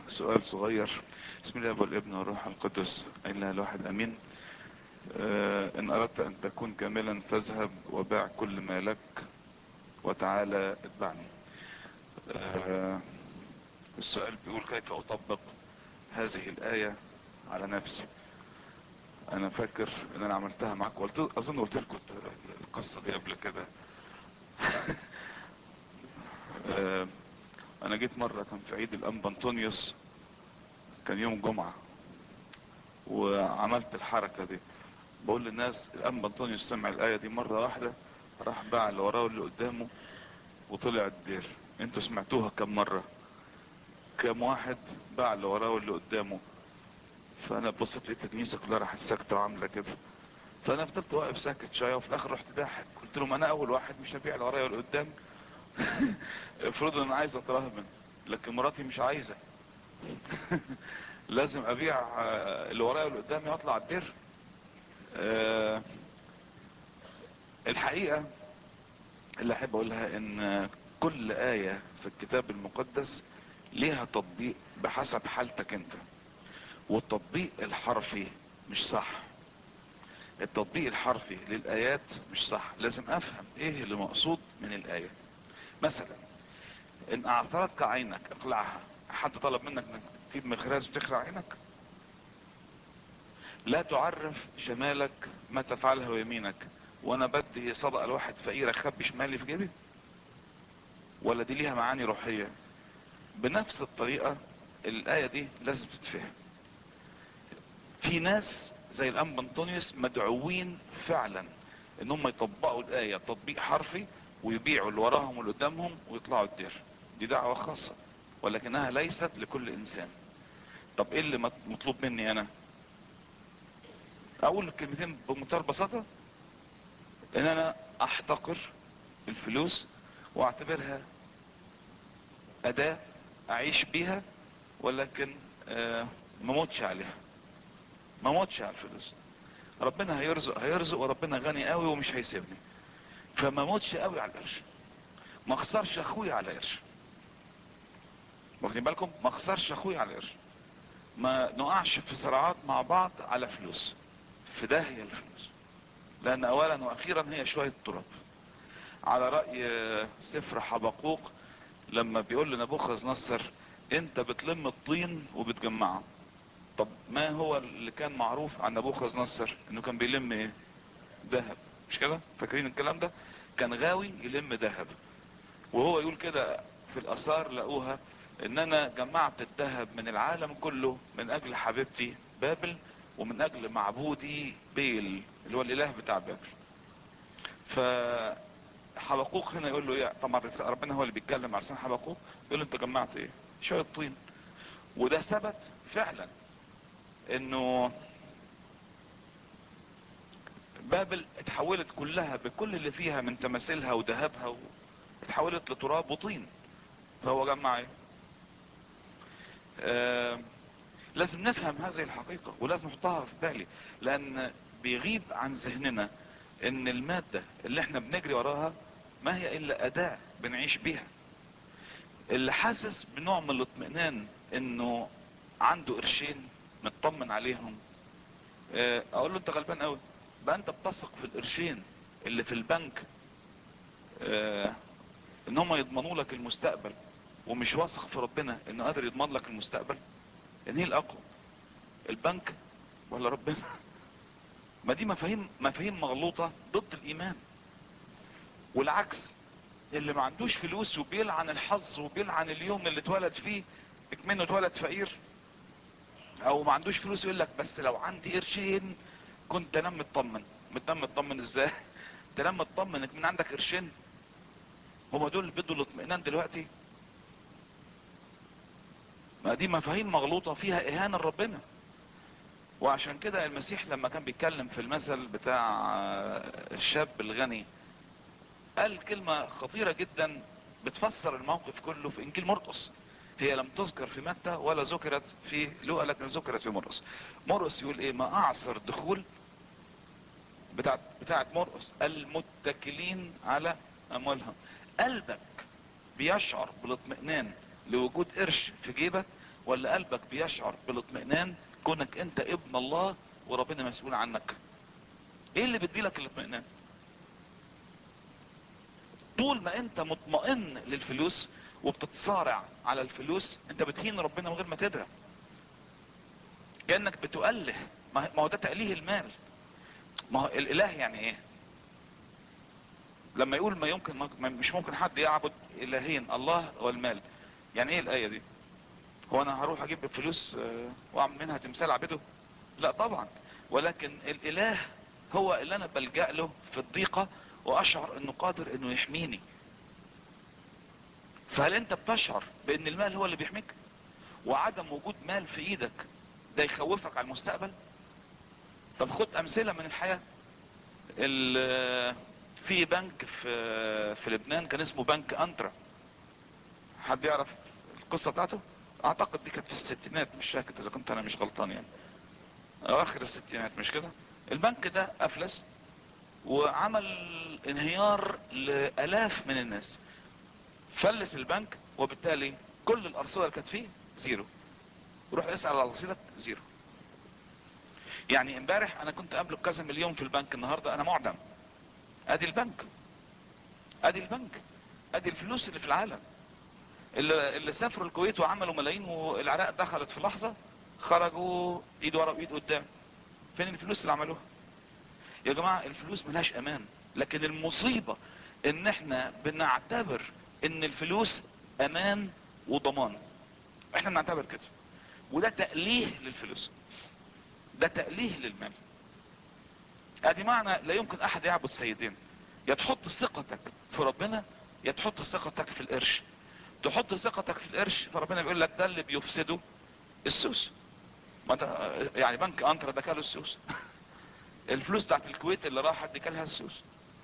سؤال صغير بسم الله والابن والروح القدس الا الواحد امين آه ان اردت ان تكون كاملا فاذهب وباع كل ما لك وتعالى اتبعني آه السؤال بيقول كيف اطبق هذه الايه على نفسي انا فاكر ان انا عملتها معاك قلت اظن قلت لكم القصه دي قبل كده آه انا جيت مرة كان في عيد الانبا انطونيوس كان يوم جمعة وعملت الحركة دي بقول للناس الانبا انطونيوس سمع الاية دي مرة واحدة راح باع اللي وراه واللي قدامه وطلع الدير انتوا سمعتوها كم مرة كم واحد باع اللي وراه واللي قدامه فانا بصيت لقيت الكنيسة كلها راحت ساكتة وعاملة كده فانا فضلت واقف ساكت شوية وفي الاخر رحت ضاحك قلت لهم انا اول واحد مش هبيع اللي ورايا واللي قدامي افرض ان عايز اترهبن لكن مراتي مش عايزة لازم ابيع اللي ورايا واللي قدامي واطلع الدير أه الحقيقة اللي احب اقولها ان كل آية في الكتاب المقدس ليها تطبيق بحسب حالتك انت والتطبيق الحرفي مش صح التطبيق الحرفي للآيات مش صح لازم افهم ايه اللي مقصود من الآية مثلا ان اعثرتك عينك اقلعها حد طلب منك انك تجيب مخراز وتخلع عينك لا تعرف شمالك ما تفعله يمينك وانا بدي صدقه لواحد فقير اخبي شمالي في جيبي ولا دي ليها معاني روحيه بنفس الطريقه الايه دي لازم تتفهم في ناس زي الانبا انطونيوس مدعوين فعلا ان هم يطبقوا الايه تطبيق حرفي ويبيعوا اللي وراهم واللي قدامهم ويطلعوا الدير دي دعوة خاصة ولكنها ليست لكل انسان طب ايه اللي مطلوب مني انا اقول الكلمتين بمنتهى البساطة ان انا احتقر الفلوس واعتبرها اداة اعيش بيها ولكن آه ما موتش عليها ما موتش على الفلوس ربنا هيرزق هيرزق وربنا غني قوي ومش هيسيبني فما موتش قوي على القرش ما اخسرش اخويا على قرش واخدين بالكم ما اخسرش اخويا على قرش ما نقعش في صراعات مع بعض على فلوس في داهية الفلوس لان اولا واخيرا هي شوية تراب على رأي سفر حبقوق لما بيقول لنبوخذ نصر انت بتلم الطين وبتجمعه طب ما هو اللي كان معروف عن نبوخذ نصر انه كان بيلم ايه ذهب مش كده فاكرين الكلام ده كان غاوي يلم ذهب وهو يقول كده في الاثار لقوها ان انا جمعت الذهب من العالم كله من اجل حبيبتي بابل ومن اجل معبودي بيل اللي هو الاله بتاع بابل ف حبقوق هنا يقول له ايه طبعا ربنا هو اللي بيتكلم على لسان حبقوق يقول له انت جمعت ايه شويه طين وده ثبت فعلا انه بابل اتحولت كلها بكل اللي فيها من تماثيلها وذهبها و... اتحولت لتراب وطين فهو جمع ايه آه لازم نفهم هذه الحقيقة ولازم نحطها في بالي لان بيغيب عن ذهننا ان المادة اللي احنا بنجري وراها ما هي الا اداة بنعيش بيها اللي حاسس بنوع من الاطمئنان انه عنده قرشين مطمن عليهم آه اقول له انت غلبان قوي بقى انت بتثق في القرشين اللي في البنك آه ان هم يضمنوا لك المستقبل ومش واثق في ربنا انه قادر يضمن لك المستقبل ان هي الاقوى البنك ولا ربنا ما دي مفاهيم مفاهيم مغلوطة ضد الايمان والعكس اللي ما عندوش فلوس وبيلعن الحظ وبيلعن اليوم اللي اتولد فيه اكمنه اتولد فقير او ما عندوش فلوس يقول لك بس لو عندي قرشين كنت انام مطمن متنام مطمن ازاي تنام مطمن انك من عندك قرشين هما دول اللي بدوا الاطمئنان دلوقتي ما دي مفاهيم مغلوطة فيها اهانة لربنا وعشان كده المسيح لما كان بيتكلم في المثل بتاع الشاب الغني قال كلمة خطيرة جدا بتفسر الموقف كله في انجيل مرقس هي لم تذكر في متى ولا ذكرت في لوقا لكن ذكرت في مرقس مرقس يقول ايه ما اعصر دخول بتاعت بتاعت مرقس المتكلين على اموالهم قلبك بيشعر بالاطمئنان لوجود قرش في جيبك ولا قلبك بيشعر بالاطمئنان كونك انت ابن الله وربنا مسؤول عنك ايه اللي بيديلك الاطمئنان طول ما انت مطمئن للفلوس وبتتصارع على الفلوس انت بتهين ربنا من غير ما تدري كانك بتؤله ما هو ده تأليه المال ما هو الاله يعني ايه لما يقول ما يمكن ما مش ممكن حد يعبد الهين الله والمال يعني ايه الايه دي هو انا هروح اجيب فلوس واعمل منها تمثال اعبده لا طبعا ولكن الاله هو اللي انا بلجأ له في الضيقة واشعر انه قادر انه يحميني فهل انت بتشعر بان المال هو اللي بيحميك وعدم وجود مال في ايدك ده يخوفك على المستقبل طب خد امثلة من الحياة في بنك في في لبنان كان اسمه بنك انترا حد يعرف القصة بتاعته اعتقد دي كانت في الستينات مش فاكر اذا كنت انا مش غلطان يعني اواخر الستينات مش كده البنك ده افلس وعمل انهيار لالاف من الناس فلس البنك وبالتالي كل الارصده اللي كانت فيه زيرو روح اسال على رصيدك زيرو يعني امبارح انا كنت املك كذا مليون في البنك النهارده انا معدم ادي البنك ادي البنك ادي الفلوس اللي في العالم اللي, اللي سافروا الكويت وعملوا ملايين والعراق دخلت في لحظة خرجوا ايد ورا وايد قدام فين الفلوس اللي عملوها يا جماعة الفلوس ملهاش امان لكن المصيبة ان احنا بنعتبر ان الفلوس امان وضمان احنا بنعتبر كده وده تأليه للفلوس ده تأليه للمال ادي معنى لا يمكن احد يعبد سيدين يا تحط ثقتك في ربنا يا تحط ثقتك في القرش تحط ثقتك في القرش فربنا بيقول لك ده اللي بيفسده السوس ما ده يعني بنك انترا ده كاله السوس الفلوس بتاعت الكويت اللي راحت دي كالها السوس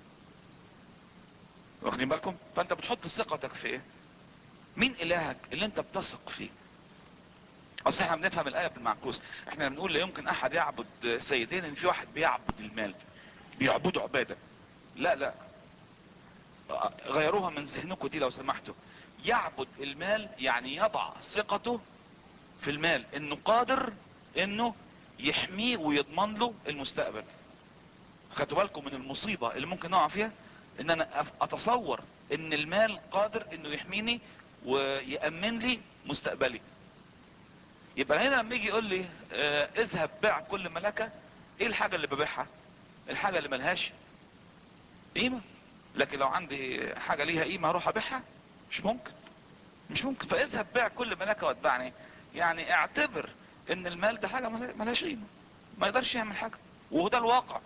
واخدين بالكم فانت بتحط ثقتك في ايه مين الهك اللي انت بتثق فيه اصل احنا بنفهم الايه بالمعكوس احنا بنقول لا يمكن احد يعبد سيدين ان في واحد بيعبد المال بيعبدوا عباده لا لا غيروها من ذهنكم دي لو سمحتوا يعبد المال يعني يضع ثقته في المال انه قادر انه يحميه ويضمن له المستقبل خدوا بالكم من المصيبة اللي ممكن نقع فيها ان انا اتصور ان المال قادر انه يحميني ويأمن لي مستقبلي يبقى هنا لما يجي يقول لي اه اذهب بيع كل ملكة ايه الحاجة اللي ببيعها الحاجة اللي ملهاش قيمة لكن لو عندي حاجة ليها قيمة اروح ابيعها مش ممكن مش ممكن فاذهب بيع كل ملكة واتبعني يعني اعتبر ان المال ده حاجة ملهاش قيمة ما يقدرش يعمل حاجة وده الواقع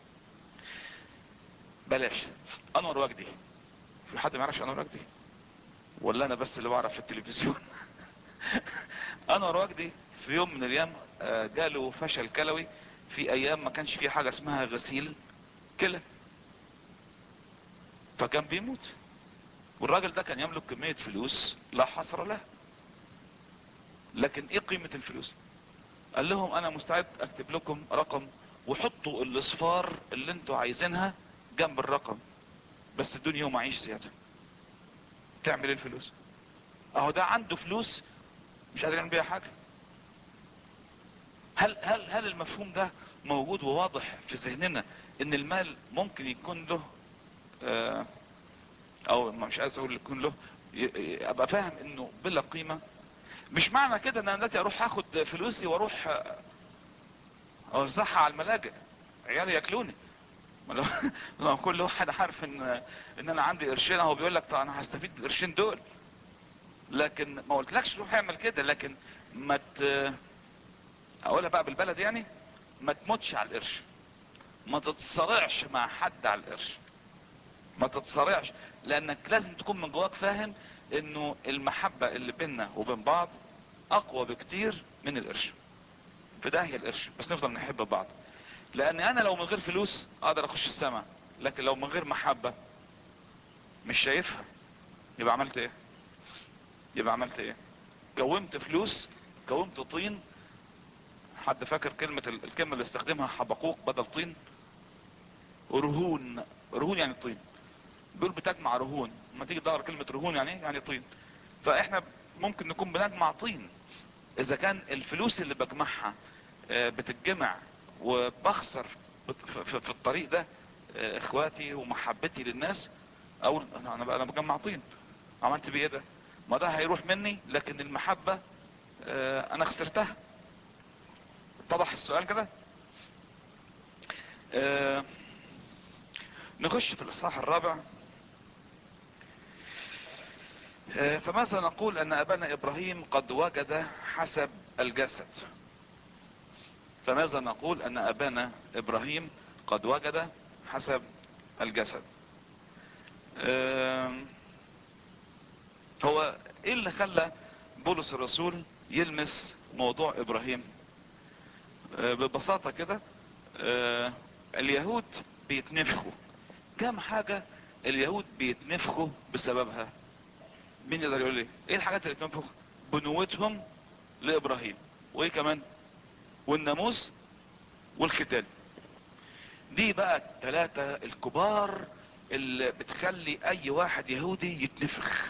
بلاش انور وجدي في حد ما يعرفش انور وجدي ولا انا بس اللي بعرف في التلفزيون انور وجدي في يوم من الايام جاله فشل كلوي في ايام ما كانش في حاجة اسمها غسيل كلى فكان بيموت والراجل ده كان يملك كمية فلوس لا حصر لها لكن ايه قيمة الفلوس قال لهم انا مستعد اكتب لكم رقم وحطوا الاصفار اللي انتوا عايزينها جنب الرقم بس ادوني يوم اعيش زيادة تعمل ايه الفلوس اهو ده عنده فلوس مش قادر يعمل بيها حاجة هل هل هل المفهوم ده موجود وواضح في ذهننا ان المال ممكن يكون له آه او مش عايز اقول يكون له ابقى فاهم انه بلا قيمة مش معنى كده ان انا دلوقتي اروح اخد فلوسي واروح اوزعها على الملاجئ عيالي ياكلوني لو, لو كل واحد عارف ان ان انا عندي قرشين اهو بيقول لك طب انا هستفيد بالقرشين دول لكن ما قلتلكش روح اعمل كده لكن ما ت... اقولها بقى بالبلد يعني ما تموتش على القرش ما تتصارعش مع حد على القرش ما تتصارعش لانك لازم تكون من جواك فاهم انه المحبة اللي بيننا وبين بعض اقوى بكتير من القرش في داهية القرش بس نفضل نحب بعض لان انا لو من غير فلوس اقدر اخش السماء لكن لو من غير محبة مش شايفها يبقى عملت ايه يبقى عملت ايه كومت فلوس كومت طين حد فاكر كلمة الكلمة اللي استخدمها حبقوق بدل طين رهون رهون يعني طين بيقول بتجمع رهون لما تيجي تدور كلمة رهون يعني يعني طين فاحنا ممكن نكون بنجمع طين اذا كان الفلوس اللي بجمعها آه، بتتجمع وبخسر بت- في- في في الطريق ده آه، اخواتي ومحبتي للناس او انا بقى انا بجمع طين عملت بيه ايه ده ما ده هيروح مني لكن المحبة آه، انا خسرتها اتضح السؤال كده آه، نخش في الاصحاح الرابع آه، فماذا نقول ان ابانا ابراهيم قد وجد حسب الجسد فماذا نقول ان ابانا ابراهيم قد وجد حسب الجسد آم، هو ايه اللي خلى بولس الرسول يلمس موضوع ابراهيم آه، ببساطة كده آه، اليهود بيتنفخوا كم حاجة اليهود بيتنفخوا بسببها مين يقدر يقول لي ايه الحاجات اللي بتنفخ بنوتهم لابراهيم وايه كمان والناموس والختان دي بقى الثلاثة الكبار اللي بتخلي اي واحد يهودي يتنفخ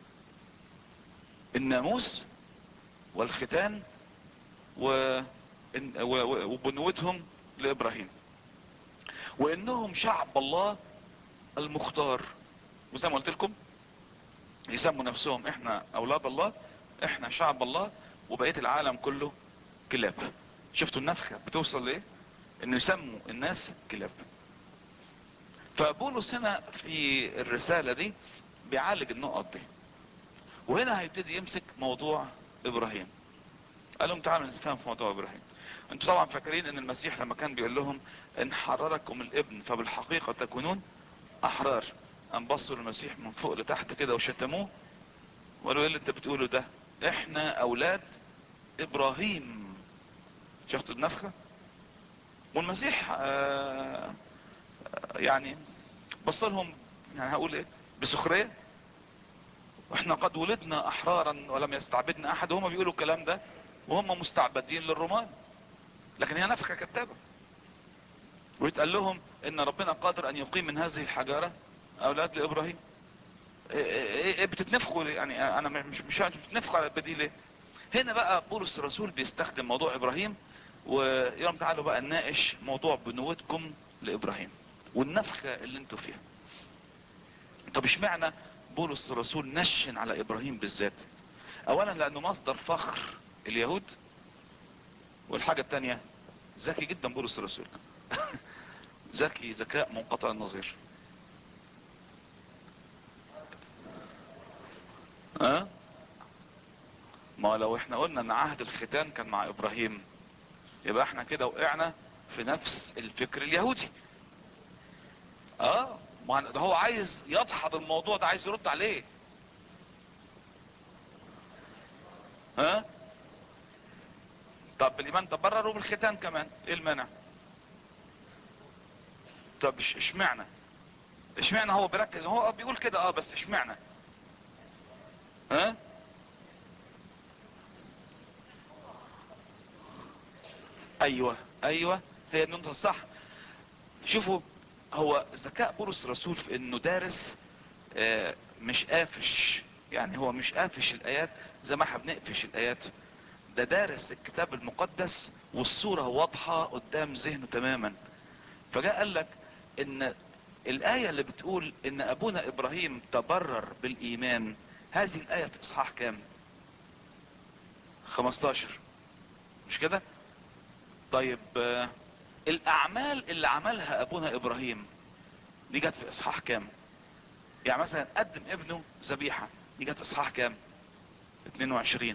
الناموس والختان و... إن- و... و- وبنوتهم لابراهيم وانهم شعب الله المختار وزي ما قلت لكم يسموا نفسهم احنا اولاد الله احنا شعب الله وبقية العالم كله كلاب شفتوا النفخة بتوصل لايه ان يسموا الناس كلاب فبولس هنا في الرسالة دي بيعالج النقط دي وهنا هيبتدي يمسك موضوع ابراهيم قال لهم تعالوا نفهم في موضوع ابراهيم انتوا طبعا فاكرين ان المسيح لما كان بيقول لهم ان حرركم الابن فبالحقيقة تكونون احرار قام بصوا للمسيح من فوق لتحت كده وشتموه وقالوا ايه اللي انت بتقوله ده احنا اولاد ابراهيم شفتوا النفخة والمسيح آه يعني بص لهم يعني هقول ايه بسخرية واحنا قد ولدنا احرارا ولم يستعبدنا احد وهم بيقولوا الكلام ده وهم مستعبدين للرومان لكن هي نفخة كتابة ويتقال لهم ان ربنا قادر ان يقيم من هذه الحجارة اولاد لابراهيم إيه إيه إيه بتتنفخوا ليه؟ يعني انا مش مش عارف بتتنفخوا على البديل ليه هنا بقى بولس الرسول بيستخدم موضوع ابراهيم ويوم تعالوا بقى نناقش موضوع بنوتكم لابراهيم والنفخة اللي انتوا فيها طب اشمعنى بولس الرسول نشن على ابراهيم بالذات اولا لانه مصدر فخر اليهود والحاجة التانية ذكي جدا بولس الرسول ذكي ذكاء منقطع النظير ها ما لو احنا قلنا ان عهد الختان كان مع ابراهيم يبقى احنا كده وقعنا في نفس الفكر اليهودي اه ما ده هو عايز يدحض الموضوع ده عايز يرد عليه ها طب الايمان تبرروا بالختان كمان ايه المانع طب إش- اشمعنى اشمعنى هو بيركز هو آه بيقول كده اه بس اشمعنى ها ايوه ايوه هي النقطة الصح شوفوا هو ذكاء بولس الرسول في انه دارس آه، مش قافش يعني هو مش قافش الايات زي ما احنا بنقفش الايات ده دارس الكتاب المقدس والصورة واضحة قدام ذهنه تماما فجاء قال لك ان الاية اللي بتقول ان ابونا ابراهيم تبرر بالايمان هذه الاية في اصحاح كام 15 مش كده طيب آه، الاعمال اللي عملها ابونا ابراهيم دي جت في اصحاح كام يعني مثلا قدم ابنه ذبيحة دي جت اصحاح كام 22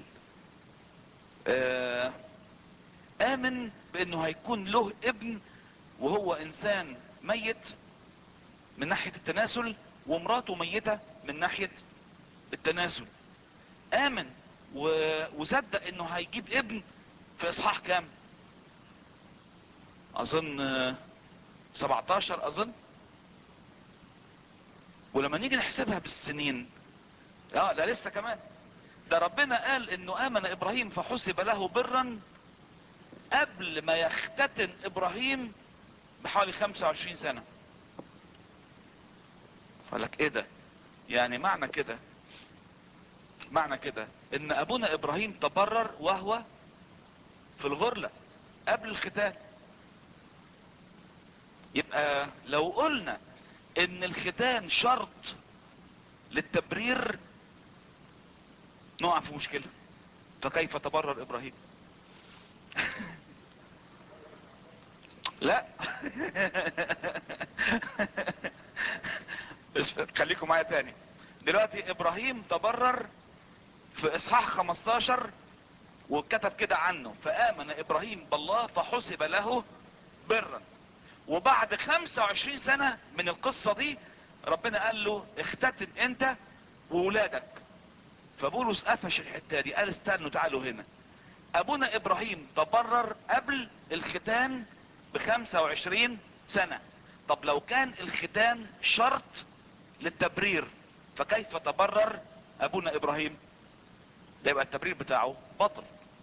آه، امن بانه هيكون له ابن وهو انسان ميت من ناحية التناسل ومراته ميتة من ناحية التناسل امن و... وصدق انه هيجيب ابن في اصحاح كام اظن آه، 17 اظن ولما نيجي نحسبها بالسنين اه لا لسه كمان ده ربنا قال انه امن ابراهيم فحسب له برا قبل ما يختتن ابراهيم بحوالي 25 سنة فلك ايه ده يعني معنى كده معنى كده ان ابونا ابراهيم تبرر وهو في الغرلة قبل الختان يبقى لو قلنا ان الختان شرط للتبرير نقع في مشكلة فكيف تبرر ابراهيم لا بس خليكم معايا تاني دلوقتي ابراهيم تبرر في اصحاح 15 وكتب كده عنه فامن ابراهيم بالله فحسب له برا وبعد 25 سنة من القصة دي ربنا قال له اختتن انت وولادك فبولس قفش الحتة دي قال استنوا تعالوا هنا ابونا ابراهيم تبرر قبل الختان ب 25 سنة طب لو كان الختان شرط للتبرير فكيف تبرر ابونا ابراهيم ده يبقى التبرير بتاعه بطل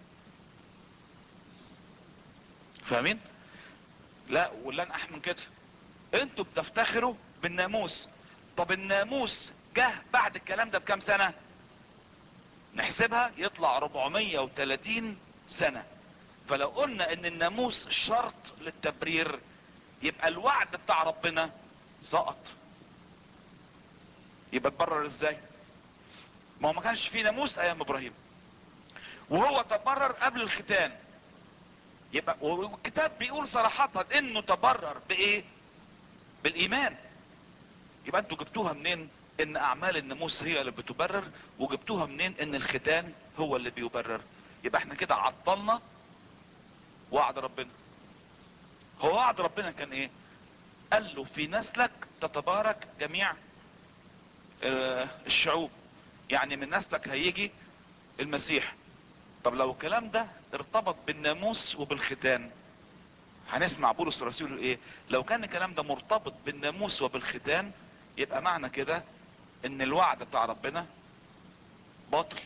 فاهمين لا ولن احمل من كده انتوا بتفتخروا بالناموس طب الناموس جه بعد الكلام ده بكام سنة نحسبها يطلع 430 سنة فلو قلنا ان الناموس شرط للتبرير يبقى الوعد بتاع ربنا سقط يبقى تبرر ازاي ما هو ما كانش في ناموس ايام ابراهيم وهو تبرر قبل الختان يبقى والكتاب بيقول صراحة انه تبرر بايه بالايمان يبقى انتوا جبتوها منين ان اعمال الناموس هي اللي بتبرر وجبتوها منين ان الختان هو اللي بيبرر يبقى احنا كده عطلنا وعد ربنا هو وعد ربنا كان ايه قال له في نسلك تتبارك جميع اه الشعوب يعني من نسلك هيجي المسيح طب لو الكلام ده ارتبط بالناموس وبالختان هنسمع بولس الرسول ايه لو كان الكلام ده مرتبط بالناموس وبالختان يبقى معنى كده ان الوعد بتاع ربنا باطل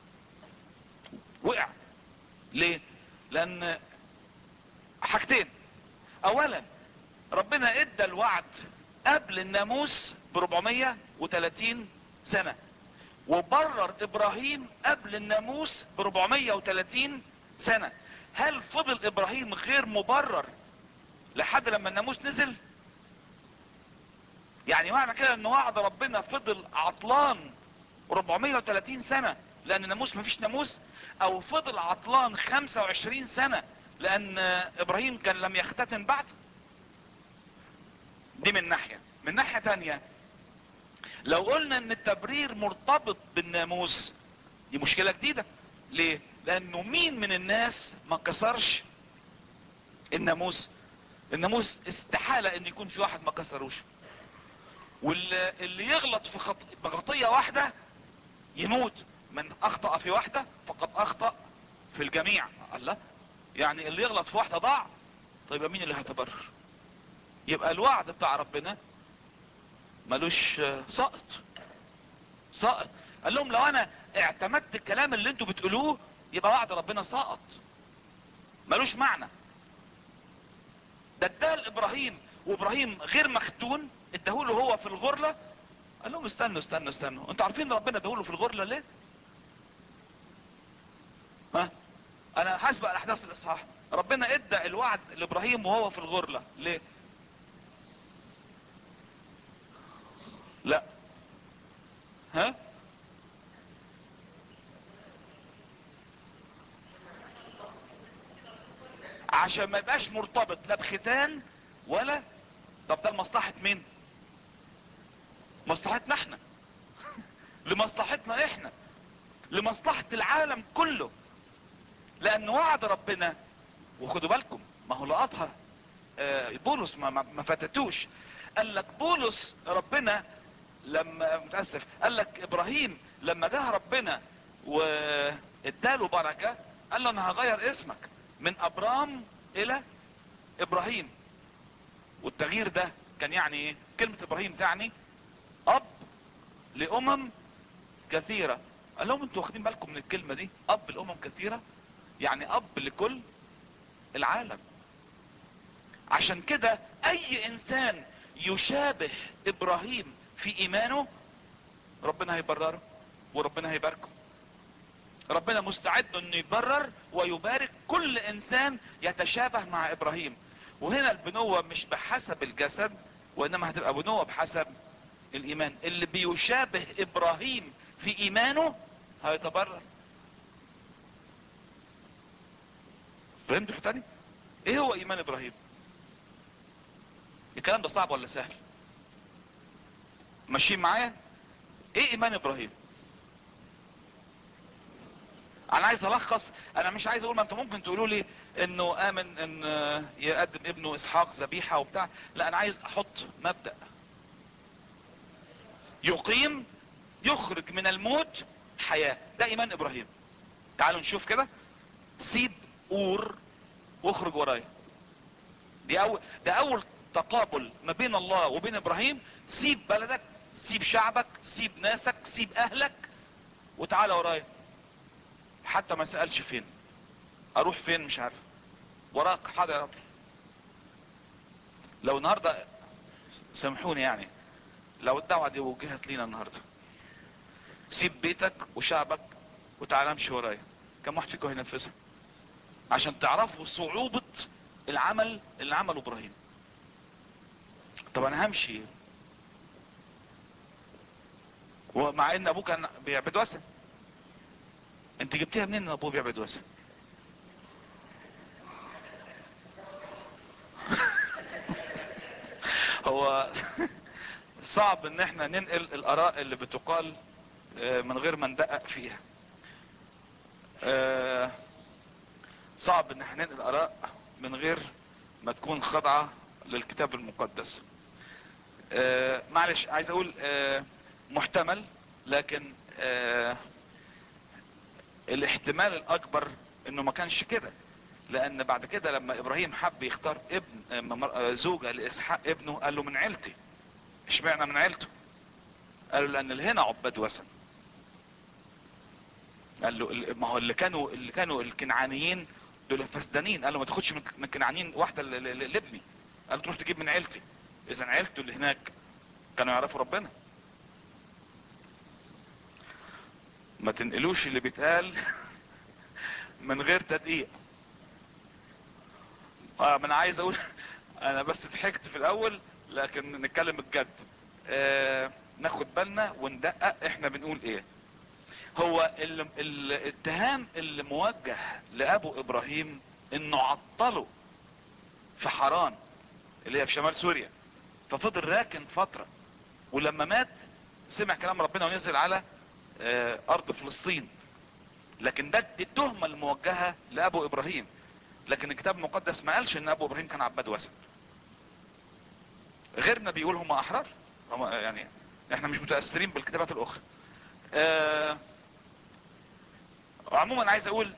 وقع ليه لان حاجتين اولا ربنا ادى الوعد قبل الناموس ب 430 سنة وبرر ابراهيم قبل الناموس ب 430 سنة هل فضل ابراهيم غير مبرر لحد لما الناموس نزل يعني معنى كده ان وعد ربنا فضل عطلان 430 سنة لان الناموس مفيش ناموس او فضل عطلان 25 سنة لان ابراهيم كان لم يختتن بعد دي من ناحية من ناحية تانية لو قلنا ان التبرير مرتبط بالناموس دي مشكلة جديدة ليه لانه مين من الناس ما كسرش الناموس الناموس استحالة ان يكون في واحد ما كسروش واللي اللي يغلط في خط... بخطية واحدة يموت من اخطأ في واحدة فقد اخطأ في الجميع الله يعني اللي يغلط في واحدة ضاع طيب مين اللي هيتبرر يبقى الوعد بتاع ربنا ملوش سقط سقط قال لهم لو انا اعتمدت الكلام اللي انتوا بتقولوه يبقى وعد ربنا سقط ملوش معنى ده اداه لابراهيم وابراهيم غير مختون اداهوله هو في الغرلة قال لهم استنوا استنوا استنوا انتوا عارفين ربنا اداهوله في الغرلة ليه ها انا هسبق الاحداث الاصحاح ربنا ادى الوعد لابراهيم وهو في الغرلة ليه لا ها عشان ما يبقاش مرتبط لا بختان ولا طب ده لمصلحة مين مصلحتنا احنا لمصلحتنا احنا لمصلحة العالم كله لان وعد ربنا وخدوا بالكم ما هو لقطها آه بولس ما, ما, ما فاتتوش قال لك بولس ربنا لما متأسف قال لك ابراهيم لما جه ربنا واداله بركة قال له انا هغير اسمك من ابرام الى ابراهيم والتغيير ده كان يعني ايه كلمة ابراهيم تعني اب لامم كثيرة قال لهم انتوا واخدين بالكم من الكلمة دي اب لامم كثيرة يعني اب لكل العالم عشان كده اي انسان يشابه ابراهيم في ايمانه ربنا هيبرره وربنا هيباركه ربنا مستعد انه يبرر ويبارك كل انسان يتشابه مع ابراهيم وهنا البنوة مش بحسب الجسد وانما هتبقى بنوة بحسب الايمان اللي بيشابه ابراهيم في ايمانه هيتبرر فهمتوا تاني ايه هو ايمان ابراهيم الكلام ده صعب ولا سهل ماشيين معايا ايه ايمان ابراهيم انا عايز الخص انا مش عايز اقول ما انتوا ممكن تقولوا لي انه امن ان يقدم ابنه اسحاق ذبيحه وبتاع لا انا عايز احط مبدا يقيم يخرج من الموت حياه ده ايمان ابراهيم تعالوا نشوف كده سيب اور واخرج ورايا دي اول ده اول تقابل ما بين الله وبين ابراهيم سيب بلدك سيب شعبك سيب ناسك سيب اهلك وتعالى ورايا حتى ما سألش فين اروح فين مش عارف وراك حاضر يا رب لو النهاردة سامحوني يعني لو الدعوة دي وجهت لينا النهاردة سيب بيتك وشعبك وتعالى امشي ورايا كم واحد فيكم هينفذها عشان تعرفوا صعوبة العمل اللي عمله ابراهيم طب انا همشي ومع ان ابوه كان بيعبد وثن انت جبتيها منين ان ابوه بيعبد وثن هو صعب ان احنا ننقل الاراء اللي بتقال من غير ما ندقق فيها صعب ان احنا ننقل اراء من غير ما تكون خاضعة للكتاب المقدس معلش عايز اقول محتمل لكن الاحتمال الاكبر انه ما كانش كده لان بعد كده لما ابراهيم حب يختار ابن زوجة لاسحاق ابنه قال له من عيلتي اشمعنى من عيلته قال له لان اللي هنا عباد وثن قال له ما هو اللي كانوا اللي كانوا الكنعانيين دول فسدانين قال له ما تاخدش من الكنعانيين واحده لابني قال له تروح تجيب من عيلتي اذا عيلته اللي هناك كانوا يعرفوا ربنا ما تنقلوش اللي بيتقال من غير تدقيق اه ما انا عايز اقول انا بس ضحكت في الاول لكن نتكلم بجد آه ناخد بالنا وندقق احنا بنقول ايه هو الاتهام اللي موجه لابو ابراهيم انه عطله في حران اللي هي في شمال سوريا ففضل راكن فترة ولما مات سمع كلام ربنا ونزل على اه ارض فلسطين لكن ده التهمة الموجهة لابو ابراهيم لكن الكتاب المقدس ما قالش ان ابو ابراهيم كان عباد وثن غيرنا بيقول هم احرار هم يعني احنا مش متأثرين بالكتابات الاخرى اه عموما عايز اقول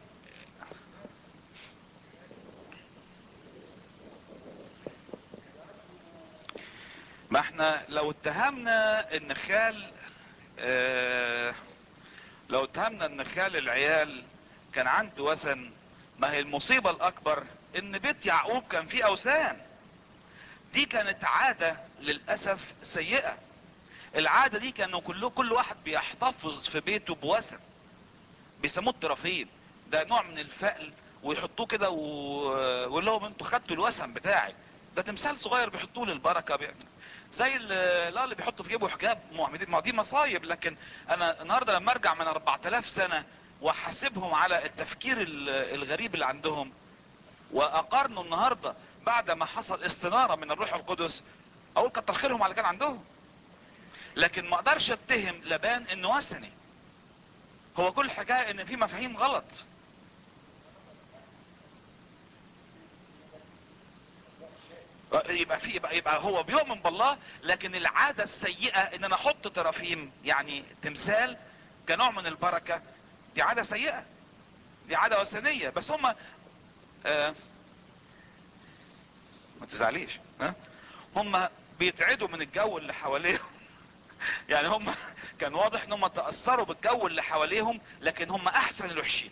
ما احنا لو اتهمنا ان خال اه لو اتهمنا ان خال العيال كان عنده وثن ما هي المصيبة الاكبر ان بيت يعقوب كان فيه اوثان دي كانت عادة للأسف سيئة العادة دي كانوا كله كل واحد بيحتفظ في بيته بوثن بيسموه الطرفين ده نوع من الفقل ويحطوه كده ويقول لهم انتوا خدتوا الوثن بتاعي ده تمثال صغير بيحطوه للبركه بي... زي لا اللي بيحطوا في جيبه حجاب ما دي مصايب لكن انا النهارده لما ارجع من 4000 سنه واحاسبهم على التفكير الغريب اللي عندهم واقارنه النهارده بعد ما حصل استناره من الروح القدس اقول كتر خيرهم على اللي كان عندهم لكن ما اقدرش اتهم لبان انه وثني هو كل حكاية ان في مفاهيم غلط يبقى في يبقى, يبقى هو بيؤمن بالله لكن العادة السيئة ان انا احط ترافيم يعني تمثال كنوع من البركة دي عادة سيئة دي عادة وثنية بس هم آه ما تزعليش ها هم بيتعدوا من الجو اللي حواليهم يعني هم كان واضح ان هم تأثروا بالجو اللي حواليهم لكن هم احسن الوحشين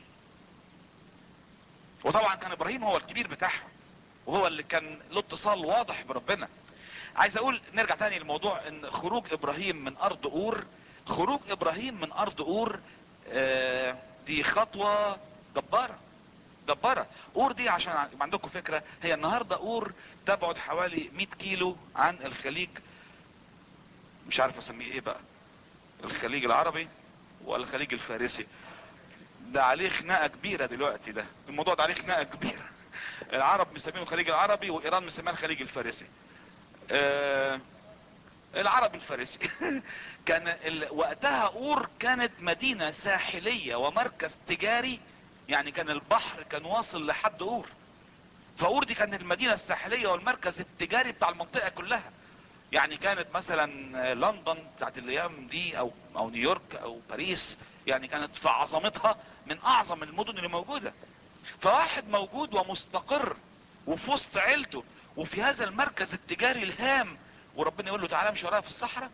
وطبعا كان ابراهيم هو الكبير بتاعهم وهو اللي كان له اتصال واضح بربنا عايز اقول نرجع تاني للموضوع ان خروج ابراهيم من ارض اور خروج ابراهيم من ارض اور آه دي خطوة جبارة جبارة اور دي عشان يبقى عندكم فكرة هي النهاردة اور تبعد حوالي 100 كيلو عن الخليج مش عارف اسميه ايه بقى الخليج العربي ولا الخليج الفارسي ده عليه خناقة كبيرة دلوقتي ده الموضوع ده عليه خناقة كبيرة العرب مسمينه الخليج العربي وايران مسمينها الخليج الفارسي آه العربي الفارسي كان ال... وقتها اور كانت مدينة ساحلية ومركز تجاري يعني كان البحر كان واصل لحد اور فاور دي كانت المدينة الساحلية والمركز التجاري بتاع المنطقة كلها يعني كانت مثلا لندن بتاعت الايام دي او او نيويورك او باريس يعني كانت في عظمتها من اعظم المدن اللي موجودة فواحد موجود ومستقر وفي وسط عيلته وفي هذا المركز التجاري الهام وربنا يقول له تعالى امشي ورايا في الصحراء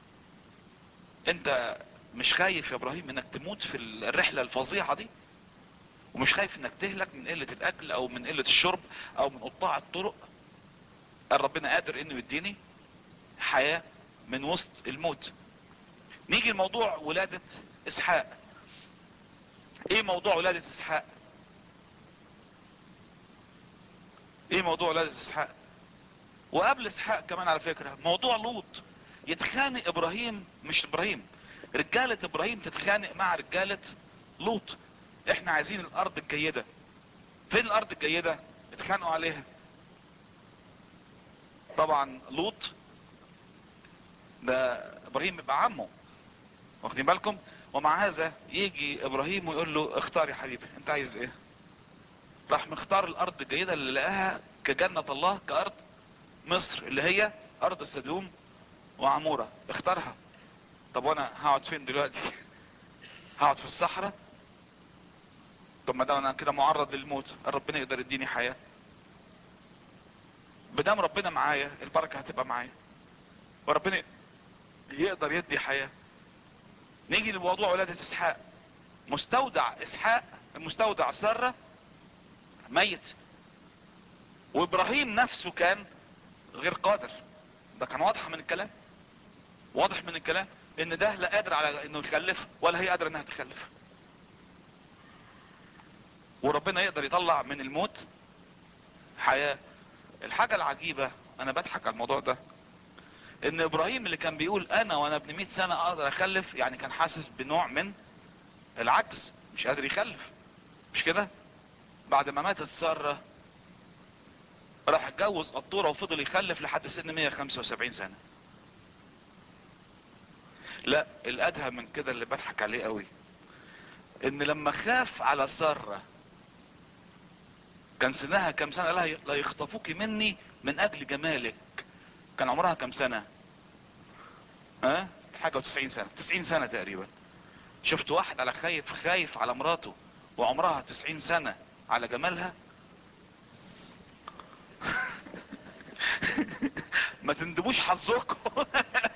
انت مش خايف يا ابراهيم انك تموت في الرحلة الفظيعة دي ومش خايف انك تهلك من قلة الاكل او من قلة الشرب او من قطاع الطرق قال ربنا قادر انه يديني حياة من وسط الموت نيجي لموضوع ولادة اسحاق ايه موضوع ولادة اسحاق ايه موضوع ولادة اسحاق وقبل اسحاق كمان على فكرة موضوع لوط يتخانق ابراهيم مش ابراهيم رجالة ابراهيم تتخانق مع رجالة لوط احنا عايزين الارض الجيدة فين الارض الجيدة اتخانقوا عليها طبعا لوط ده ابراهيم يبقى عمه واخدين بالكم ومع هذا يجي ابراهيم ويقول له اختار يا حبيبي انت عايز ايه راح مختار الارض الجيدة اللي لقاها كجنة الله كارض مصر اللي هي ارض سدوم وعمورة اختارها طب وانا هقعد فين دلوقتي هقعد في الصحراء طب ما دام انا كده معرض للموت ربنا يقدر يديني حياة بدام ربنا معايا البركة هتبقى معايا وربنا يقدر يدي حياة نيجي لموضوع ولادة اسحاق مستودع اسحاق مستودع سارة ميت وابراهيم نفسه كان غير قادر ده كان واضح من الكلام واضح من الكلام ان ده لا قادر على انه يخلف ولا هي قادرة انها تخلف وربنا يقدر يطلع من الموت حياة الحاجة العجيبة انا بضحك على الموضوع ده ان ابراهيم اللي كان بيقول انا وانا ابن 100 سنة اقدر اخلف يعني كان حاسس بنوع من العجز مش قادر يخلف مش كده بعد ما ماتت سارة راح اتجوز قطورة وفضل يخلف لحد سن 175 سنة لا الادهى من كده اللي بضحك عليه قوي ان لما خاف على سارة كان سنها كم سنة لها لا يخطفوك مني من اجل جمالك كان عمرها كم سنة ها حاجة وتسعين سنة تسعين سنة تقريبا شفت واحد على خايف خايف على مراته وعمرها تسعين سنة على جمالها ما تندبوش حظكم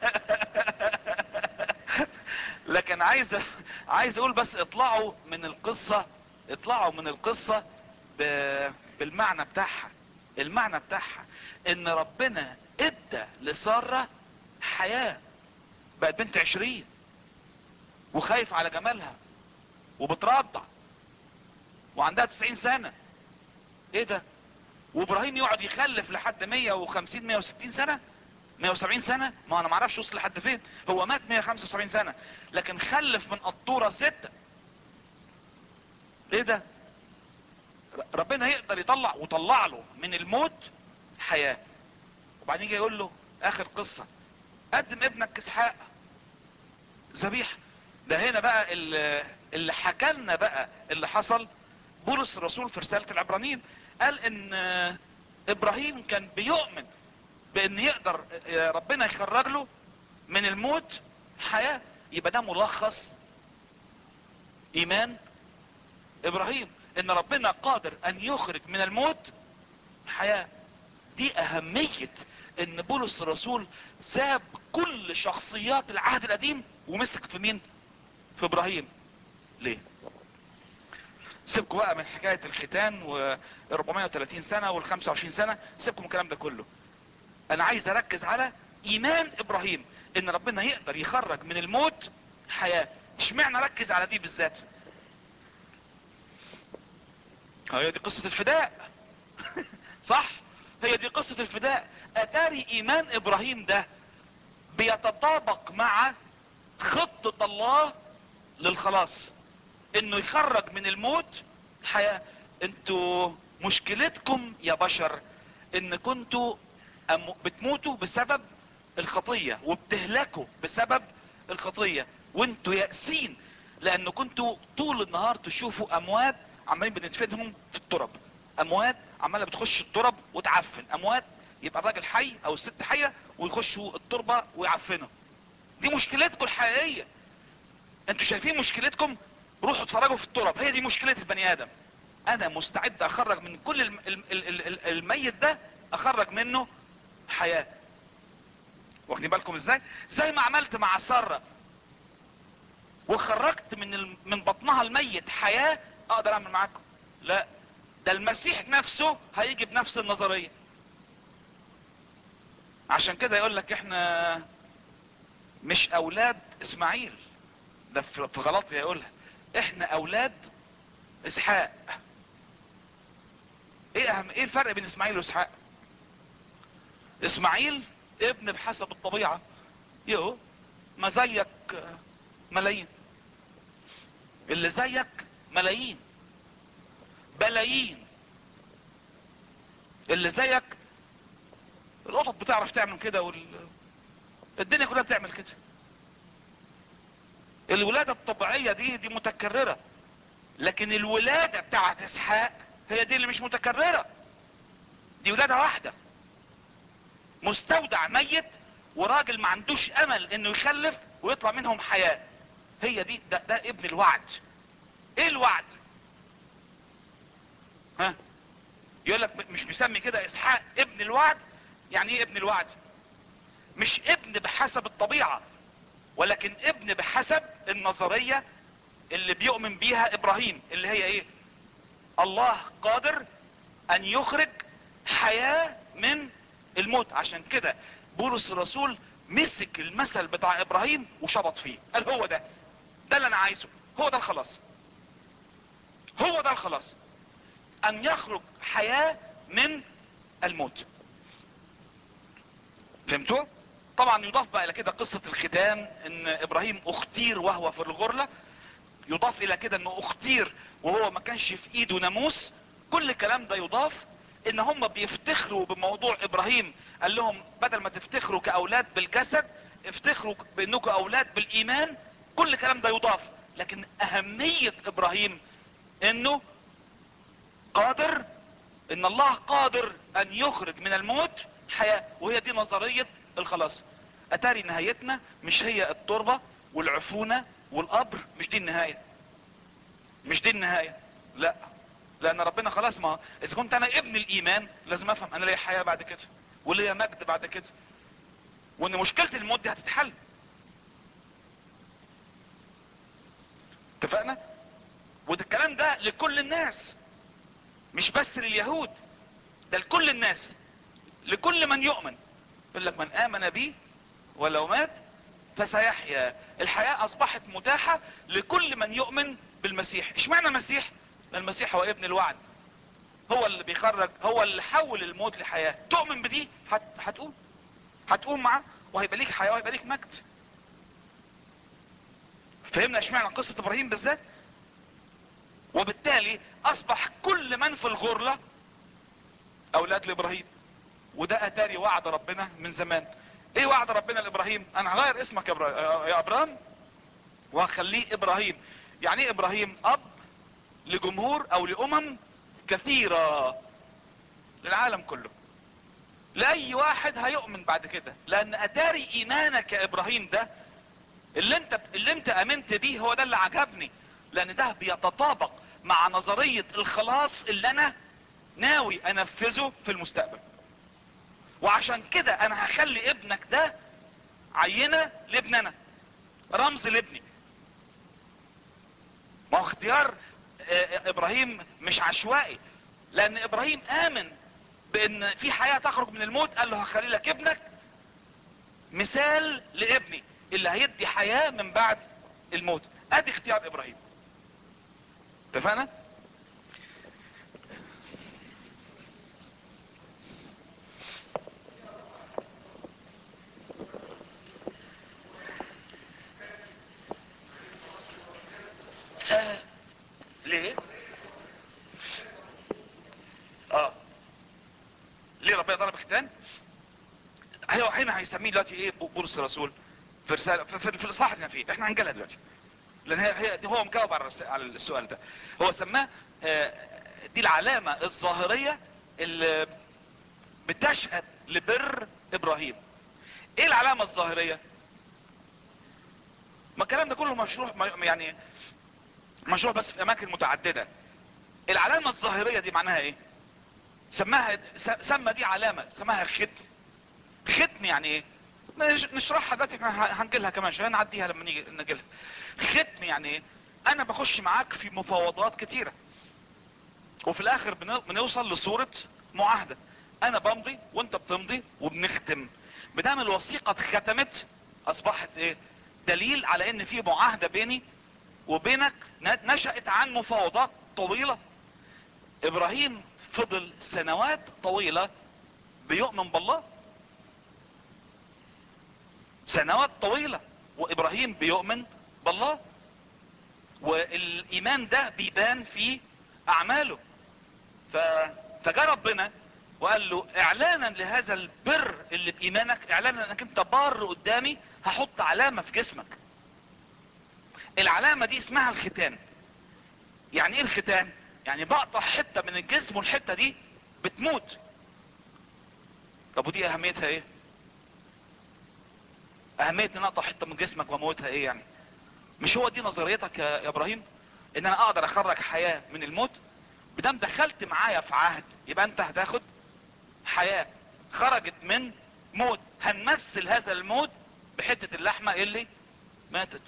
لكن عايز عايز اقول بس اطلعوا من القصة اطلعوا من القصة ب... بالمعنى بتاعها المعنى بتاعها ان ربنا ادى لسارة حياة بقت بنت عشرين وخايف على جمالها وبترضع وعندها تسعين سنة ايه ده وابراهيم يقعد يخلف لحد مية وخمسين مية وستين سنة مية وسبعين سنة ما انا معرفش وصل لحد فين هو مات مية خمسة وسبعين سنة لكن خلف من قطورة ستة ايه ده ربنا يقدر يطلع وطلع له من الموت حياة وبعدين يجي يقول له اخر قصة قدم ابنك اسحاق ذبيحة ده هنا بقى اللي, اللي حكى لنا بقى اللي حصل بولس الرسول في رسالة العبرانيين قال ان ابراهيم كان بيؤمن بان يقدر ربنا يخرج له من الموت حياة يبقى ده ملخص ايمان ابراهيم ان ربنا قادر ان يخرج من الموت حياة دي اهمية ان بولس الرسول ساب كل شخصيات العهد القديم ومسك في مين في ابراهيم ليه سيبكم بقى من حكاية الختان و 430 سنة وال 25 سنة سيبكم من الكلام ده كله انا عايز اركز على ايمان ابراهيم ان ربنا يقدر يخرج من الموت حياة اشمعنى ركز على دي بالذات هي دي قصة الفداء صح هي دي قصة الفداء اتاري ايمان ابراهيم ده بيتطابق مع خطة الله للخلاص انه يخرج من الموت حياة انتوا مشكلتكم يا بشر ان كنتوا أم- بتموتوا بسبب الخطية وبتهلكوا بسبب الخطية وانتوا يأسين لان كنتوا طول النهار تشوفوا اموات عمالين بندفنهم في التراب اموات عماله بتخش التراب وتعفن اموات يبقى الراجل حي او الست حيه ويخشوا التربه ويعفنوا دي مشكلتكم الحقيقيه انتوا شايفين مشكلتكم روحوا اتفرجوا في التراب هي دي مشكله البني ادم انا مستعد اخرج من كل الم- الم- ال- ال- ال- الميت ده اخرج منه حياه واخدين بالكم ازاي زي ما عملت مع ساره وخرجت من الم- من بطنها الميت حياه اقدر اعمل معاكم لا ده المسيح نفسه هيجي بنفس النظريه عشان كده يقول لك احنا مش اولاد اسماعيل ده في في غلطية يقولها احنا اولاد اسحاق ايه اهم ايه الفرق بين اسماعيل واسحاق اسماعيل ابن بحسب الطبيعة يو ما زيك ملايين اللي زيك ملايين بلايين اللي زيك القطط بتعرف تعمل كده وال... الدنيا كلها بتعمل كده الولادة الطبيعية دي دي متكررة لكن الولادة بتاعت اسحاق هي دي اللي مش متكررة دي ولادة واحدة مستودع ميت وراجل ما عندوش امل انه يخلف ويطلع منهم حياة هي دي ده, ده ابن الوعد ايه الوعد ها يقول لك مش مسمي كده اسحاق ابن الوعد يعني ايه ابن الوعد مش ابن بحسب الطبيعة ولكن ابن بحسب النظرية اللي بيؤمن بيها ابراهيم اللي هي ايه الله قادر ان يخرج حياة من الموت عشان كده بولس الرسول مسك المثل بتاع ابراهيم وشبط فيه قال هو ده ده اللي انا عايزه هو ده الخلاص هو ده الخلاص ان يخرج حياة من الموت فهمتوا طبعا يضاف بقى الى كده قصة الختان ان ابراهيم اختير وهو في الغرلة يضاف الى كده انه اختير وهو ما كانش في ايده ناموس كل الكلام ده يضاف ان هم بيفتخروا بموضوع ابراهيم قال لهم بدل ما تفتخروا كاولاد بالجسد افتخروا بانكم اولاد بالايمان كل الكلام ده يضاف لكن اهمية ابراهيم انه قادر ان الله قادر ان يخرج من الموت حياة وهي دي نظرية الخلاص اتاري نهايتنا مش هي التربة والعفونة والقبر مش دي النهاية مش دي النهاية لا لان ربنا خلاص ما اذا كنت انا ابن الايمان لازم افهم انا ليا حياة بعد كده وليا مجد بعد كده وان مشكلة الموت دي هتتحل اتفقنا وده الكلام ده لكل الناس مش بس لليهود ده لكل الناس لكل من يؤمن يقول لك من امن بي ولو مات فسيحيا الحياة اصبحت متاحة لكل من يؤمن بالمسيح اشمعنى المسيح المسيح هو ابن الوعد هو اللي بيخرج هو اللي حول الموت لحياة تؤمن بدي هت... هتقوم هتقوم معاه وهيبقى ليك حياة وهيبقى ليك مجد فهمنا اشمعنى قصة ابراهيم بالذات وبالتالي اصبح كل من في الغرلة اولاد لابراهيم وده اتاري وعد ربنا من زمان ايه وعد ربنا لابراهيم انا هغير اسمك يا, إبرا... يا ابرام وهخليه ابراهيم يعني ايه ابراهيم اب لجمهور او لامم كثيرة للعالم كله لاي واحد هيؤمن بعد كده لان اتاري ايمانك يا ابراهيم ده اللي انت اللي انت امنت بيه هو ده اللي عجبني لان ده بيتطابق مع نظرية الخلاص اللي انا ناوي انفذه في المستقبل وعشان كده انا هخلي ابنك ده عينة لابننا رمز لابني ما هو اختيار اه ابراهيم مش عشوائي لان ابراهيم امن بان في حياة تخرج من الموت قال له هخلي لك ابنك مثال لابني اللي هيدي حياة من بعد الموت ادي اختيار ابراهيم اتفقنا ربنا ضرب ختان هو هنا هيسميه دلوقتي ايه بولس الرسول في رساله في, في, في الاصحاح اللي فيه احنا هنجيلها دلوقتي لان هي, هي هو مجاوب على, على السؤال ده هو سماه دي العلامه الظاهريه اللي بتشهد لبر ابراهيم ايه العلامه الظاهريه ما الكلام ده كله مشروع يعني مشروع بس في اماكن متعدده العلامه الظاهريه دي معناها ايه سماها سمى دي علامه سماها ختم ختم يعني ايه نشرحها دلوقتي احنا هنجيلها كمان شويه نعديها لما نيجي نجيلها ختم يعني ايه انا بخش معاك في مفاوضات كتيره وفي الاخر بنوصل لصوره معاهده انا بمضي وانت بتمضي وبنختم بدام الوثيقه اتختمت اصبحت ايه دليل على ان في معاهده بيني وبينك نشأت عن مفاوضات طويله ابراهيم فضل سنوات طويله بيؤمن بالله سنوات طويلة وابراهيم بيؤمن بالله والايمان ده بيبان في اعماله ف... فجاء ربنا وقال له اعلانا لهذا البر اللي بايمانك اعلانا انك انت بار قدامي هحط علامة في جسمك العلامة دي اسمها الختان يعني ايه الختان يعني بقطع حتة من الجسم والحتة دي بتموت طب ودي اهميتها ايه اهمية ان اقطع حتة من جسمك واموتها ايه يعني مش هو دي نظريتك يا ابراهيم ان انا اقدر اخرج حياة من الموت بدام دخلت معايا في عهد يبقى انت هتاخد حياة خرجت من موت هنمثل هذا الموت بحتة اللحمة اللي ماتت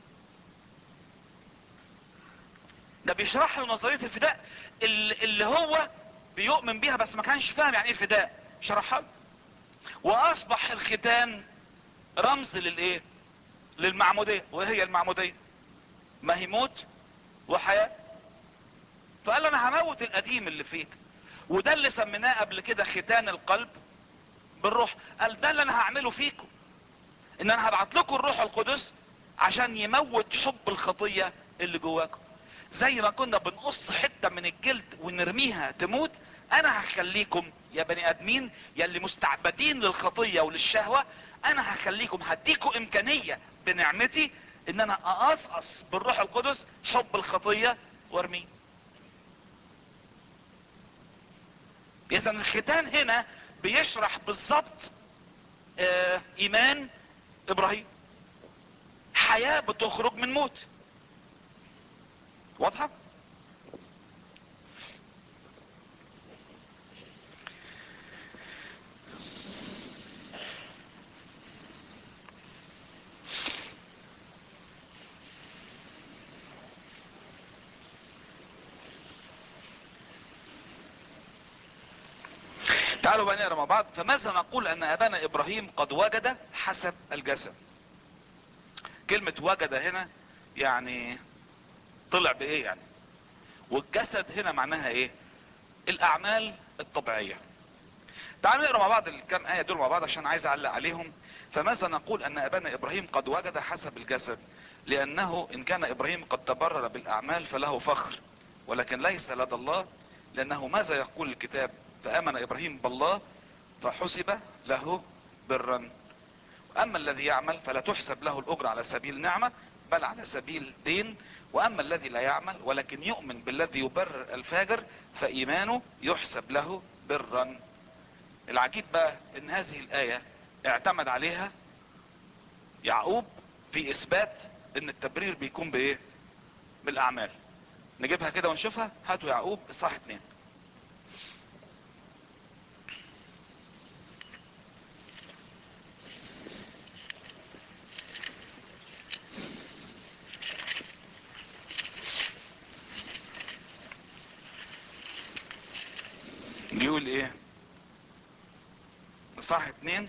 ده بيشرح له نظرية الفداء اللي هو بيؤمن بيها بس ما كانش فاهم يعني ايه فداء شرحها له واصبح الختان رمز للايه للمعمودية وهي المعمودية ما هي موت وحياة فقال له انا هموت القديم اللي فيك وده اللي سميناه قبل كده ختان القلب بالروح قال ده اللي انا هعمله فيكم ان انا هبعت لكم الروح القدس عشان يموت حب الخطية اللي جواكم زي ما كنا بنقص حتة من الجلد ونرميها تموت انا هخليكم يا بني ادمين يا اللي مستعبدين للخطية وللشهوة انا هخليكم هديكم امكانية بنعمتي ان انا اقصقص بالروح القدس حب الخطية وارميه اذا الختان هنا بيشرح بالظبط اه ايمان ابراهيم حياة بتخرج من موت واضحة تعالوا بقى نقرا مع بعض فماذا نقول ان ابانا ابراهيم قد وجد حسب الجسد كلمة وجد هنا يعني طلع بايه يعني والجسد هنا معناها ايه الاعمال الطبيعية تعالوا نقرا مع بعض الكام ايه دول مع بعض عشان عايز اعلق عليهم فماذا نقول ان ابانا ابراهيم قد وجد حسب الجسد لانه ان كان ابراهيم قد تبرر بالاعمال فله فخر ولكن ليس لدى الله لانه ماذا يقول الكتاب فامن ابراهيم بالله فحسب له برا اما الذي يعمل فلا تحسب له الاجر على سبيل نعمة بل على سبيل دين واما الذي لا يعمل ولكن يؤمن بالذي يبرر الفاجر فايمانه يحسب له برا العجيب بقى ان هذه الاية اعتمد عليها يعقوب في اثبات ان التبرير بيكون بايه بالاعمال نجيبها كده ونشوفها هاتوا يعقوب اصحاح اتنين بيقول ايه صح اتنين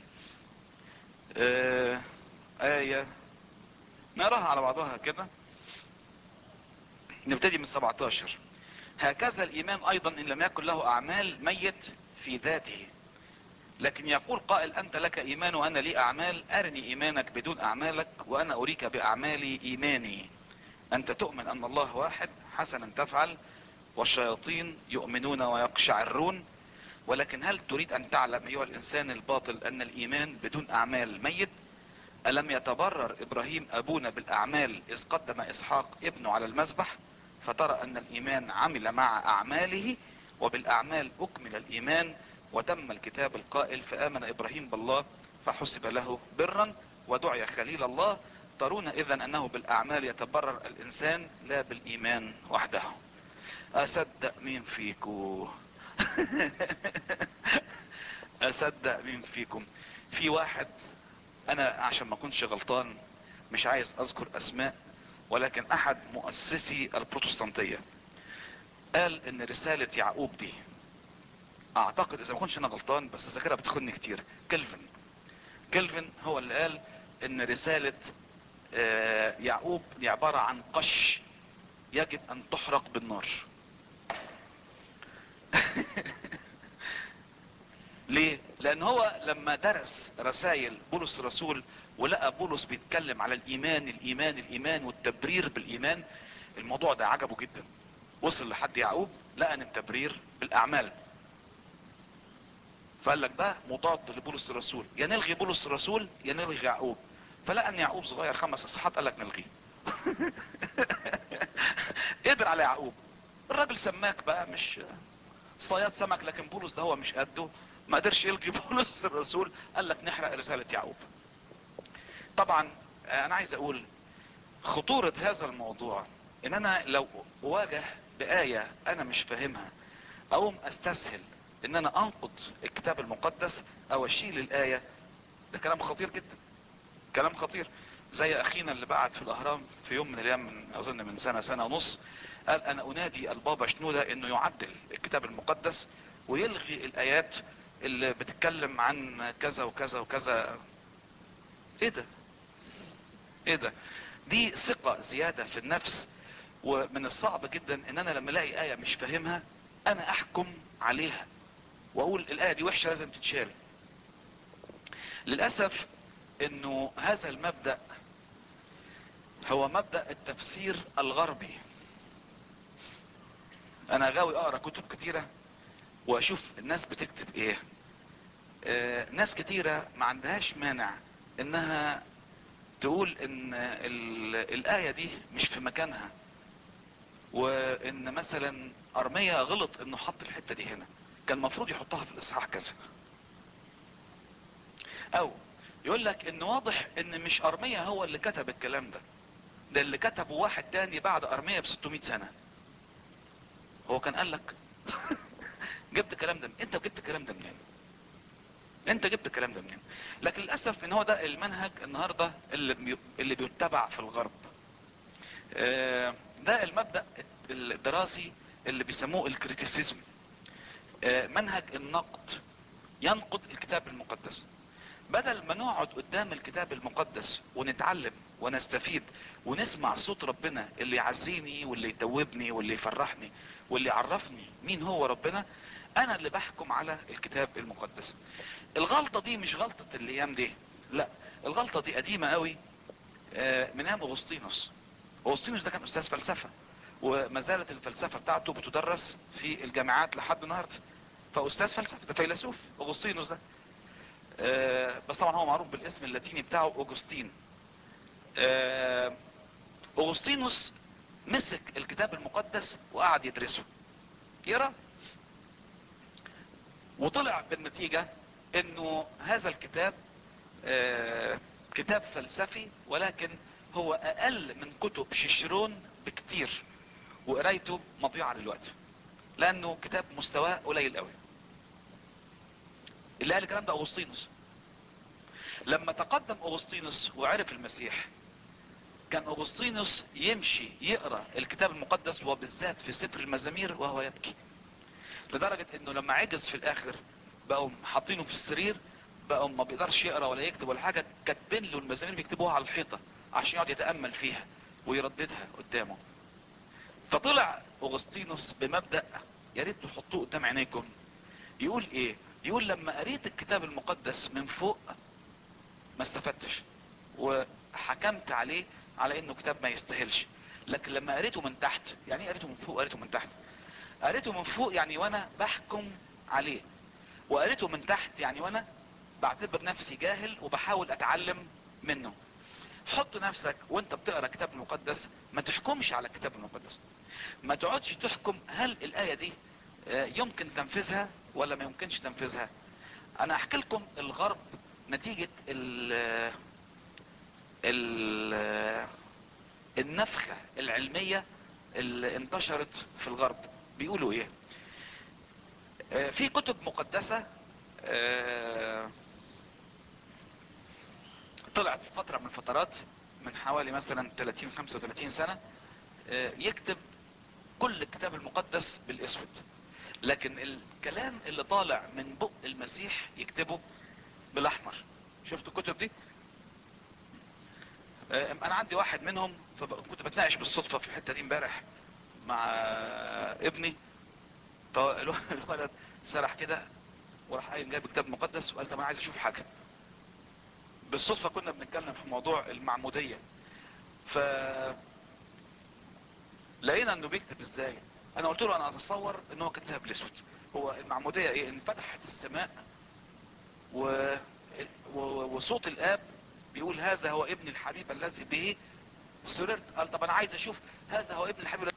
آه آية نراها على بعضها كده نبتدي من 17 هكذا الإيمان أيضا إن لم يكن له أعمال ميت في ذاته لكن يقول قائل أنت لك إيمان وأنا لي أعمال أرني إيمانك بدون أعمالك وأنا أريك بأعمالي إيماني أنت تؤمن أن الله واحد حسنا تفعل والشياطين يؤمنون ويقشعرون ولكن هل تريد ان تعلم ايها الانسان الباطل ان الايمان بدون اعمال ميت الم يتبرر ابراهيم ابونا بالاعمال اذ قدم اسحاق ابنه على المذبح فترى ان الايمان عمل مع اعماله وبالاعمال اكمل الايمان وتم الكتاب القائل فامن ابراهيم بالله فحسب له برا ودعي خليل الله ترون اذا انه بالاعمال يتبرر الانسان لا بالايمان وحده اصدق مين فيكم اصدق مين فيكم في واحد انا عشان ما اكونش غلطان مش عايز اذكر اسماء ولكن احد مؤسسي البروتستانتية قال ان رسالة يعقوب دي اعتقد اذا ما كنتش انا غلطان بس الذاكرة بتخوني كتير كلفن كلفن هو اللي قال ان رسالة آه، يعقوب دي عبارة عن قش يجب ان تحرق بالنار ليه لان هو لما درس رسائل بولس الرسول ولقى بولس بيتكلم على الايمان الايمان الايمان والتبرير بالايمان الموضوع ده عجبه جدا وصل لحد يعقوب لقى ان التبرير بالاعمال فقال لك ده مضاد لبولس الرسول يا نلغي بولس الرسول يا نلغي يعقوب فلقى ان يعقوب صغير خمس اصحاحات قال لك نلغيه قدر على يعقوب الراجل سماك بقى مش صياد سمك لكن بولس ده هو مش قده ما قدرش يلغي بولس الرسول قال لك نحرق رسالة يعقوب طبعا انا عايز اقول خطورة هذا الموضوع ان انا لو اواجه بآية انا مش فاهمها اقوم استسهل ان انا انقض الكتاب المقدس او اشيل الآية ده كلام خطير جدا كلام خطير زي اخينا اللي بعت في الاهرام في يوم من الايام من اظن من سنة سنة ونص قال انا انادي البابا شنودة انه يعدل الكتاب المقدس ويلغي الايات اللي بتتكلم عن كذا وكذا وكذا ايه ده ايه ده دي ثقة زيادة في النفس ومن الصعب جدا ان انا لما الاقي اية مش فاهمها انا احكم عليها واقول الاية دي وحشة لازم تتشال للأسف انه هذا المبدأ هو مبدأ التفسير الغربي انا غاوي اقرا كتب كتيرة واشوف الناس بتكتب ايه آه ناس كتيرة ما عندهاش مانع انها تقول ان ال- الآية دي مش في مكانها وان مثلا ارمية غلط انه حط الحتة دي هنا كان المفروض يحطها في الاصحاح كذا او يقول لك ان واضح ان مش ارمية هو اللي كتب الكلام ده ده اللي كتبه واحد تاني بعد ارمية ب 600 سنة هو كان قال لك جبت الكلام ده انت جبت الكلام ده منين انت جبت الكلام ده منين لكن للاسف ان هو ده المنهج النهارده اللي بي... اللي بيتبع في الغرب آه، ده المبدا الدراسي اللي بيسموه الكريتيسيزم آه، منهج النقد ينقد الكتاب المقدس بدل ما نقعد قدام الكتاب المقدس ونتعلم ونستفيد ونسمع صوت ربنا اللي يعزيني واللي يتوبني واللي يفرحني واللي يعرفني مين هو ربنا انا اللي بحكم على الكتاب المقدس الغلطة دي مش غلطة الايام دي لا الغلطة دي قديمة قوي آه، من ايام اغسطينوس اغسطينوس ده كان استاذ فلسفة وما زالت الفلسفة بتاعته بتدرس في الجامعات لحد النهاردة فاستاذ فلسفة ده فيلسوف اغسطينوس ده آه، بس طبعا هو معروف بالاسم اللاتيني بتاعه اوجستين آه، اغسطينوس مسك الكتاب المقدس وقعد يدرسه يقرا وطلع بالنتيجة انه هذا الكتاب آه، كتاب فلسفي ولكن هو اقل من كتب شيشرون بكتير وقرايته مضيعة للوقت لانه كتاب مستواه قليل قوي اللي قال الكلام ده اغسطينوس لما تقدم اغسطينوس وعرف المسيح كان اغسطينوس يمشي يقرا الكتاب المقدس وبالذات في سفر المزامير وهو يبكي لدرجة انه لما عجز في الاخر بقوا حاطينه في السرير بقوا ما بيقدرش يقرا ولا يكتب ولا حاجة كاتبين له المزامير بيكتبوها على الحيطة عشان يقعد يتأمل فيها ويرددها قدامه فطلع اغسطينوس بمبدأ يا ريت تحطوه قدام عينيكم يقول ايه يقول لما قريت الكتاب المقدس من فوق ما استفدتش وحكمت عليه على انه كتاب ما يستاهلش لكن لما قريته من تحت يعني ايه قريته من فوق قريته من تحت قريته من فوق يعني وانا بحكم عليه وقريته من تحت يعني وانا بعتبر نفسي جاهل وبحاول اتعلم منه حط نفسك وانت بتقرا الكتاب المقدس ما تحكمش على الكتاب المقدس ما تقعدش تحكم هل الايه دي آه، يمكن تنفيذها ولا ما يمكنش تنفيذها انا احكي لكم الغرب نتيجة ال ال النفخة العلمية اللي انتشرت في الغرب بيقولوا ايه آه، في كتب مقدسة آه، طلعت في فترة من الفترات من حوالي مثلا 30 35 سنة آه، يكتب كل الكتاب المقدس بالاسود لكن الكلام اللي طالع من بق المسيح يكتبه بالاحمر شفتوا الكتب دي آه، انا عندي واحد منهم فكنت بتناقش بالصدفة في الحتة دي امبارح مع ابني فالولد سرح كده وراح قايم جايب كتاب مقدس وقال طب انا عايز اشوف حاجه بالصدفه كنا بنتكلم في موضوع المعموديه ف لقينا انه بيكتب ازاي انا قلت له انا اتصور ان هو كتبها بالاسود هو المعموديه ايه ان فتحت السماء و... و... وصوت الاب بيقول هذا هو ابن الحبيب الذي به سررت قال طب انا عايز اشوف هذا هو ابن الحبيب